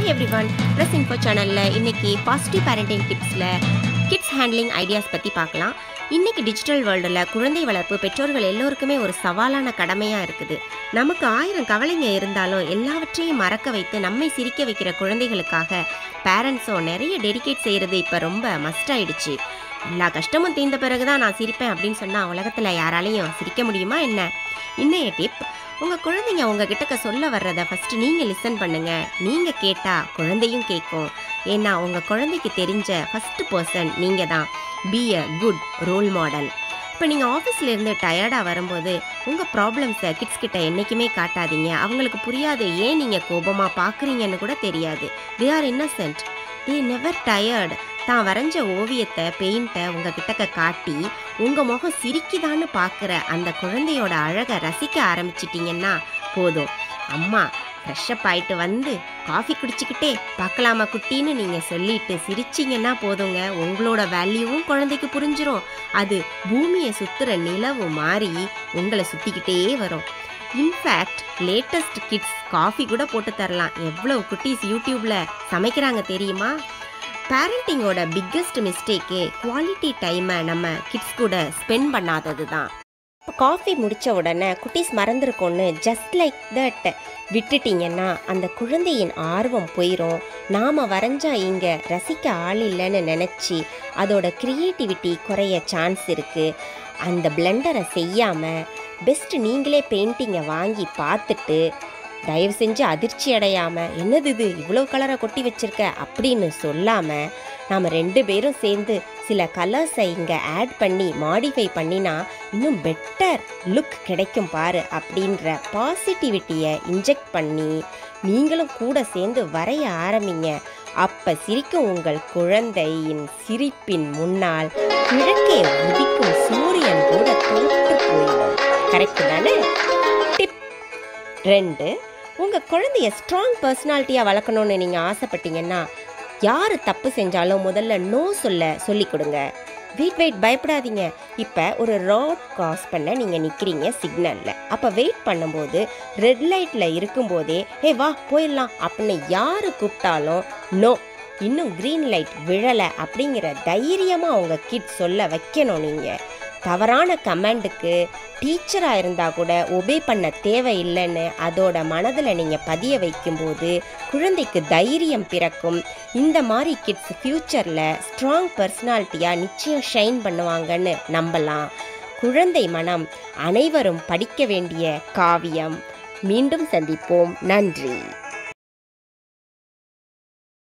hi everyone plus info சேனலில் இன்னைக்கு positive parenting டிப்ஸில் கிட்ஸ் ஹேண்ட்லிங் ஐடியாஸ் பற்றி பார்க்கலாம் இன்னைக்கு டிஜிட்டல் வேர்ல்டில் குழந்தை வளர்ப்பு பெற்றோர்கள் எல்லோருக்குமே ஒரு சவாலான கடமையாக இருக்குது நமக்கு ஆயிரம் கவலைங்க இருந்தாலும் எல்லாவற்றையும் மறக்க வைத்து நம்மை சிரிக்க வைக்கிற குழந்தைகளுக்காக பேரண்ட்ஸும் நிறைய டெடிகேட் செய்கிறது இப்போ ரொம்ப மஸ்ட் ஆயிடுச்சு எல்லா கஷ்டமும் தீர்ந்த பிறகு தான் நான் சிரிப்பேன் அப்படின்னு சொன்னால் உலகத்தில் யாராலையும் சிரிக்க முடியுமா என்ன இன்னைய டிப் உங்கள் குழந்தைங்க உங்கள் கிட்டக்க சொல்ல வர்றதை ஃபஸ்ட்டு நீங்கள் லிசன் பண்ணுங்க நீங்கள் கேட்டால் குழந்தையும் கேட்கும் ஏன்னா உங்கள் குழந்தைக்கு தெரிஞ்ச ஃபஸ்ட்டு பர்சன் நீங்கள் தான் be a good role model இப்போ நீங்கள் ஆஃபீஸ்லேருந்து டயர்டாக வரும்போது உங்கள் ப்ராப்ளம்ஸை கிட்ஸ் கிட்ட என்றைக்குமே காட்டாதீங்க அவங்களுக்கு புரியாது ஏன் நீங்கள் கோபமாக பார்க்குறீங்கன்னு கூட தெரியாது they are innocent they never tired தான் வரைஞ்ச ஓவியத்தை பெயிண்ட்டை உங்கள் கிட்டக்க காட்டி உங்கள் முகம் சிரிக்குதான்னு பார்க்குற அந்த குழந்தையோட அழகை ரசிக்க ஆரம்பிச்சிட்டிங்கன்னா போதும் அம்மா ஃப்ரெஷ்அப் ஆயிட்டு வந்து காஃபி குடிச்சிக்கிட்டே பார்க்கலாமா குட்டின்னு நீங்கள் சொல்லிட்டு சிரிச்சிங்கன்னா போதுங்க உங்களோட வேல்யூவும் குழந்தைக்கு புரிஞ்சிரும் அது பூமியை சுற்றுற நிலவு மாறி உங்களை சுற்றிக்கிட்டே வரும் இன்ஃபேக்ட் லேட்டஸ்ட் கிட்ஸ் காஃபி கூட போட்டு தரலாம் எவ்வளோ குட்டீஸ் யூடியூப்பில் சமைக்கிறாங்க தெரியுமா பேரண்டிங்கோட பிக்கஸ்ட் மிஸ்டேக்கு குவாலிட்டி டைமை நம்ம கிட்ஸ் கூட ஸ்பெண்ட் பண்ணாதது தான் காஃபி முடித்த உடனே குட்டீஸ் மறந்துருக்கோன்னு ஜஸ்ட் லைக் தட் விட்டுட்டீங்கன்னா அந்த குழந்தையின் ஆர்வம் போயிடும் நாம் வரைஞ்சா இங்கே ரசிக்க ஆள் இல்லைன்னு நினச்சி அதோட க்ரியேட்டிவிட்டி குறைய சான்ஸ் இருக்குது அந்த பிளெண்டரை செய்யாமல் பெஸ்ட் நீங்களே பெயிண்டிங்கை வாங்கி பார்த்துட்டு தயவு செஞ்சு அதிர்ச்சி அடையாமல் என்னது இது இவ்வளோ கலரை கொட்டி வச்சிருக்க அப்படின்னு சொல்லாமல் நாம் ரெண்டு பேரும் சேர்ந்து சில கலர்ஸை இங்கே ஆட் பண்ணி மாடிஃபை பண்ணினா இன்னும் பெட்டர் லுக் கிடைக்கும் பாரு அப்படின்ற பாசிட்டிவிட்டியை இன்ஜெக்ட் பண்ணி நீங்களும் கூட சேர்ந்து வரைய ஆரம்பிங்க அப்ப சிரிக்கும் உங்கள் குழந்தையின் சிரிப்பின் முன்னால் கிழக்கே உதிக்கும் சூரியன் கூட தோற்று போயிடும் கரெக்டு தானே டிப் ரெண்டு உங்கள் குழந்தைய ஸ்ட்ராங் பர்சனாலிட்டியாக வளர்க்கணும்னு நீங்கள் ஆசைப்பட்டீங்கன்னா யார் தப்பு செஞ்சாலும் முதல்ல நோ சொல்ல சொல்லி கொடுங்க வெயிட் வெயிட் பயப்படாதீங்க இப்போ ஒரு ரோட் கிராஸ் பண்ண நீங்கள் நிற்கிறீங்க சிக்னலில் அப்போ வெயிட் பண்ணும்போது ரெட் லைட்டில் இருக்கும்போதே ஏ வா போயிடலாம் அப்படின்னு யார் கூப்பிட்டாலும் நோ இன்னும் க்ரீன் லைட் விழலை அப்படிங்கிற தைரியமாக உங்கள் கிட் சொல்ல வைக்கணும் நீங்கள் தவறான கமெண்டுக்கு டீச்சராக இருந்தால் கூட ஒபே பண்ண தேவையில்லைன்னு அதோட மனதில் நீங்கள் பதிய வைக்கும்போது குழந்தைக்கு தைரியம் பிறக்கும் இந்த மாதிரி கிட்ஸ் ஃப்யூச்சரில் ஸ்ட்ராங் பர்சனாலிட்டியாக நிச்சயம் ஷைன் பண்ணுவாங்கன்னு நம்பலாம் குழந்தை மனம் அனைவரும் படிக்க வேண்டிய காவியம் மீண்டும் சந்திப்போம் நன்றி